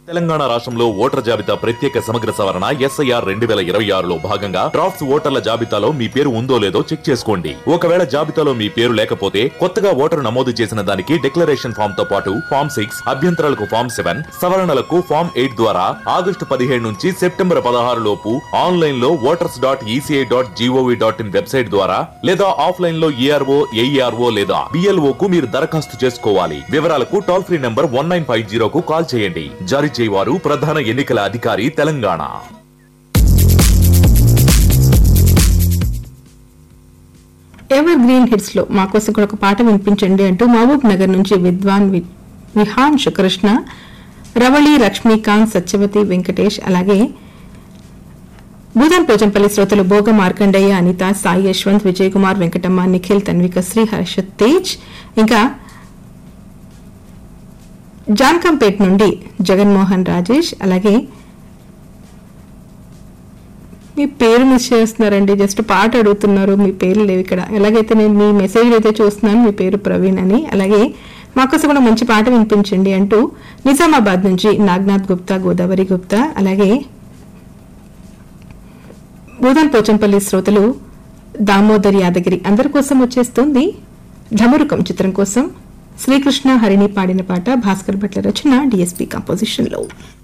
తెలంగాణ రాష్ట్రంలో ఓటర్ జాబితా ప్రత్యేక సమగ్ర సవరణ ఎస్ఐఆర్ రెండు వేల ఇరవై ఆరులో భాగంగా డ్రాఫ్ట్స్ ఓటర్ల జాబితాలో మీ పేరు ఉందో లేదో చెక్ చేసుకోండి ఒకవేళ జాబితాలో మీ పేరు లేకపోతే కొత్తగా ఓటరు నమోదు చేసిన దానికి డిక్లరేషన్ ఫామ్ తో పాటు ఫామ్ సిక్స్ అభ్యంతరాలకు ఫామ్ సెవెన్ సవరణలకు ఫామ్ ఎయిట్ ద్వారా ఆగస్టు పదిహేడు నుంచి సెప్టెంబర్ పదహారు లోపు ఆన్లైన్ లో voters dot ECI dot gov dot in website ద్వారా లేదా ఆఫ్లైన్ లో ఏఆర్ఓ ఏఈఆర్ఓ లేదా బిఎల్ఓ కు మీరు దరఖాస్తు చేసుకోవాలి వివరాలకు toll free number one nine five జీరోకు కాల్ చేయండి జారీ చేయవారు ప్రధాన ఎన్నికల అధికారి తెలంగాణ ఎవర్ గ్రీన్ హిట్స్ లో మా కోసం కూడా ఒక పాట వినిపించండి అంటూ మహబూబ్ నగర్ నుంచి విద్వాన్ వి- విహాంశ్ కృష్ణ రవళి లక్ష్మీకాంత్ సత్యవతి వెంకటేష్ అలాగే భూదాన్ పోచంపల్లి శ్రోతలు భోగ మార్కండయ్య అనిత సాయి యశ్వంత్ విజయ్ కుమార్ వెంకటమ్మ నిఖిల్ తన్విక శ్రీ హర్షత్ తేజ్ ఇంకా జాన్కంపేట్ నుండి జగన్మోహన్ రాజేష్ అలాగే మీ పేరు మిస్ చేస్తున్నారండి జస్ట్ పాట అడుగుతున్నారు మీ పేరు లేవు ఇక్కడ ఎలాగైతే నేను మీ మెసేజ్ అయితే చూస్తున్నాను మీ పేరు ప్రవీణ్ అని అలాగే మాకోసం కూడా మంచి పాట వినిపించండి అంటూ నిజామాబాద్ నుంచి నాగ్నాథ్ గుప్తా గోదావరి గుప్తా అలాగే భూదాన్ పోచంపల్లి శ్రోతలు దామోదర్ యాదగిరి అందరి కోసం వచ్చేస్తుంది ఢమరుకం చిత్రం కోసం శ్రీకృష్ణ హరిణి పాడిన పాట భాస్కర్ భట్ల రచన డిఎస్పీ కంపోజిషన్ లో